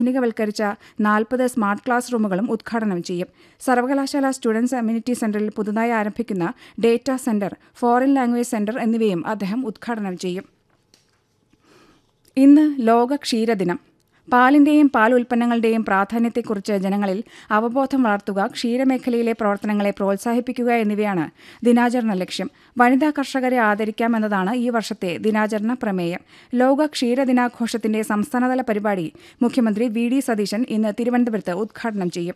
ആധുനികവൽക്കരിച്ച നാൽപ്പത് smart class റൂമുകളും ഉദ്ഘാടനം ചെയ്യും സർവകലാശാല സ്റ്റുഡൻസ് അമ്യൂണിറ്റി സെന്ററിൽ പുതുതായി ആരംഭിക്കുന്ന data centre foreign language centre എന്നിവയും അദ്ദേഹം ഉദ്ഘാടനം ചെയ്യും ഇന്ന് ലോക ക്ഷീരദിനം പാലിന്റെയും പാൽ ഉൽപ്പന്നങ്ങളുടെയും പ്രാധാന്യത്തെക്കുറിച്ച് ജനങ്ങളിൽ അവബോധം വളർത്തുക ക്ഷീരമേഖലയിലെ പ്രവർത്തനങ്ങളെ പ്രോത്സാഹിപ്പിക്കുക എന്നിവയാണ് ദിനാചരണ ലക്ഷ്യം വനിതാ കർഷകരെ ആദരിക്കാം എന്നതാണ് ഈ വർഷത്തെ ദിനാചരണ പ്രമേയം ലോക ക്ഷീരദിനാഘോഷത്തിന്റെ സംസ്ഥാനതല പരിപാടി മുഖ്യമന്ത്രി വി ഡി സതീശൻ ഇന്ന് തിരുവനന്തപുരത്ത് ഉദ്ഘാടനം ചെയ്യും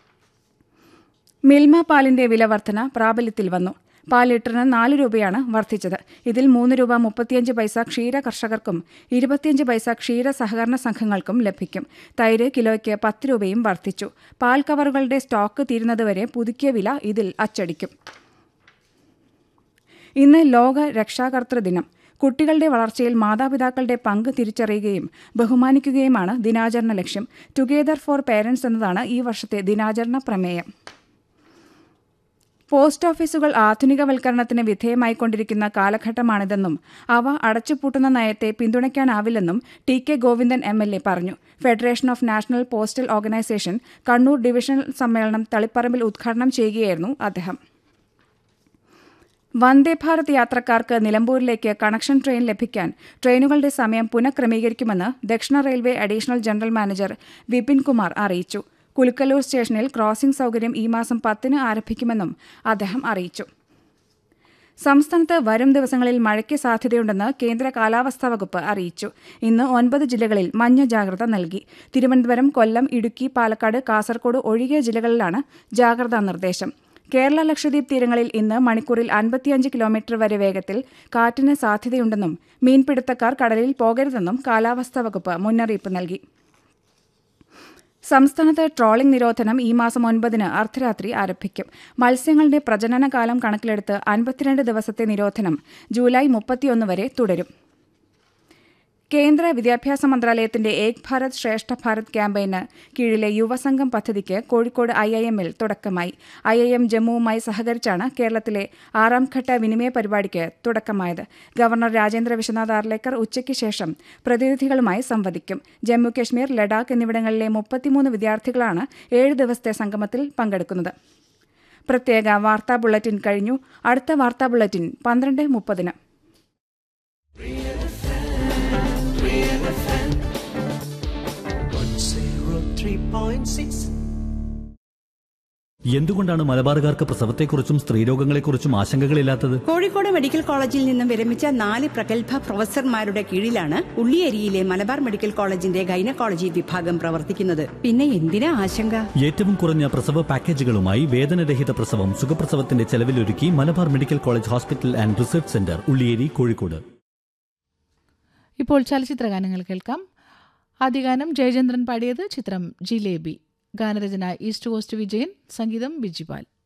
മിൽമ പാലിന്റെ വില വർധന പ്രാബല്യത്തിൽ വന്നു പാൽ ലിറ്ററിന് നാല് രൂപയാണ് വർദ്ധിച്ചത് ഇതിൽ മൂന്ന് രൂപ മുപ്പത്തിയഞ്ച് പൈസ ക്ഷീര കർഷകർക്കും ഇരുപത്തിയഞ്ച് പൈസ ക്ഷീര സഹകരണ സംഘങ്ങൾക്കും ലഭിക്കും തൈര് കിലോയ്ക്ക് പത്ത് രൂപയും വർദ്ധിച്ചു പാൽ കവറുകളുടെ സ്റ്റോക്ക് തീരുന്നതുവരെ പുതുക്കിയ വില ഇതിൽ അച്ചടിക്കും ഇന്ന് ലോക രക്ഷാകർതൃ ദിനം കുട്ടികളുടെ വളർച്ചയിൽ മാതാപിതാക്കളുടെ പങ്ക് തിരിച്ചറിയുകയും ബഹുമാനിക്കുകയുമാണ് ദിനാചരണ ലക്ഷ്യം ടുഗെദർ ഫോർ പേരൻസ് എന്നതാണ് ഈ വർഷത്തെ ദിനാചരണ പ്രമേയം പോസ്റ്റ് ഓഫീസുകൾ ആധുനികവൽക്കരണത്തിന് വിധേയമായിക്കൊണ്ടിരിക്കുന്ന കാലഘട്ടമാണിതെന്നും അവ അടച്ചുപൂട്ടുന്ന നയത്തെ പിന്തുണയ്ക്കാനാവില്ലെന്നും T K Govindan M L A പറഞ്ഞു federation of national postal organisation Kannur divisional സമ്മേളനം തളിപ്പറമ്പിൽ ഉദ്ഘാടനം ചെയ്യുകയായിരുന്നു അദ്ദേഹം വന്ദേ ഭാരത് യാത്രക്കാർക്ക് നിലമ്പൂരിലേക്ക് കണക്ഷൻ ട്രെയിൻ ലഭിക്കാൻ ട്രെയിനുകളുടെ സമയം പുനഃക്രമീകരിക്കുമെന്ന് ദക്ഷിണ railway additional general manager Vipin Kumar അറിയിച്ചു കുലുക്കല്ലൂർ സ്റ്റേഷനിൽ ക്രോസിംഗ് സൗകര്യം ഈ മാസം പത്തിന് ആരംഭിക്കുമെന്നും അദ്ദേഹം അറിയിച്ചു സംസ്ഥാനത്ത് വരും ദിവസങ്ങളിൽ മഴയ്ക്ക് സാധ്യതയുണ്ടെന്ന് കേന്ദ്ര കാലാവസ്ഥാ വകുപ്പ് അറിയിച്ചു ഇന്ന് ഒൻപത് ജില്ലകളിൽ മഞ്ഞ ജാഗ്രത നൽകി തിരുവനന്തപുരം കൊല്ലം ഇടുക്കി പാലക്കാട് കാസർഗോഡ് ഒഴികെ ജില്ലകളിലാണ് ജാഗ്രതാ നിർദ്ദേശം കേരള ലക്ഷദ്വീപ് തീരങ്ങളിൽ ഇന്ന് മണിക്കൂറിൽ അൻപത്തിയഞ്ച് കിലോമീറ്റർ വരെ വേഗത്തിൽ കാറ്റിന് സാധ്യതയുണ്ടെന്നും മീൻപിടുത്തക്കാർ കടലിൽ പോകരുതെന്നും കാലാവസ്ഥാ വകുപ്പ് മുന്നറിയിപ്പ് നൽകി സംസ്ഥാനത്ത് ട്രോളിംഗ് നിരോധനം ഈ മാസം ഒൻപതിന് അർദ്ധരാത്രി ആരംഭിക്കും മത്സ്യങ്ങളുടെ പ്രജനനകാലം കണക്കിലെടുത്ത് അൻപത്തിരണ്ട് ദിവസത്തെ നിരോധനം ജൂലൈ മുപ്പത്തിയൊന്ന് വരെ തുടരും കേന്ദ്ര വിദ്യാഭ്യാസ മന്ത്രാലയത്തിന്റെ ഏക് ഭാരത് ശ്രേഷ്ഠ ഭാരത് ക്യാമ്പയിന് കീഴിലെ യുവസംഘം പദ്ധതിക്ക് കോഴിക്കോട് ഐ ഐ എമ്മിൽ തുടക്കമായി ഐ ഐ എം ജമ്മുവുമായി സഹകരിച്ചാണ് കേരളത്തിലെ ആറാം ഘട്ട വിനിമയ പരിപാടിക്ക് തുടക്കമായത് ഗവർണർ രാജേന്ദ്ര വിശ്വനാഥ് ആർലേക്കർ ഉച്ചയ്ക്ക് ശേഷം പ്രതിനിധികളുമായി സംവദിക്കും ജമ്മു കശ്മീർ ലഡാക്ക് എന്നിവിടങ്ങളിലെ മുപ്പത്തിമൂന്ന് വിദ്യാർത്ഥികളാണ് ഏഴ് ദിവസത്തെ സംഗമത്തിൽ പങ്കെടുക്കുന്നത് പ്രത്യേക വാർത്താ ബുള്ളറ്റിൻ കഴിഞ്ഞു അടുത്ത വാർത്താ ബുള്ളറ്റിൻ പന്ത്രണ്ട് മുപ്പതിന് എന്തുകൊണ്ടാണ് മലബാറുകാർക്ക് പ്രസവത്തെക്കുറിച്ചും സ്ത്രീരോഗങ്ങളെക്കുറിച്ചും ആശങ്കകളില്ലാത്തത് കോഴിക്കോട് മെഡിക്കൽ കോളേജിൽ നിന്നും വിരമിച്ച നാല് പ്രഗത്ഭ പ്രൊഫസർമാരുടെ കീഴിലാണ് ഉള്ളിയേരിയിലെ മലബാർ മെഡിക്കൽ കോളേജിന്റെ ഗൈനക്കോളജി വിഭാഗം പ്രവർത്തിക്കുന്നത് പിന്നെ എന്തിനാ ആശങ്ക ഏറ്റവും കുറഞ്ഞ പ്രസവ പാക്കേജുകളുമായി വേദനരഹിത പ്രസവം സുഖപ്രസവത്തിന്റെ ചെലവിലൊരുക്കി Malabar medical college hospital and research centre Ulliyeri Kozhikode ഇപ്പോൾ ചലച്ചിത്ര ഗാനങ്ങൾ കേൾക്കാം ആദ്യ ഗാനം ജയചന്ദ്രൻ പാടിയത് ചിത്രം ജിലേബി ഗാനരചന ഈസ്റ്റ് കോസ്റ്റ് വിജയൻ സംഗീതം ബിജിപാൽ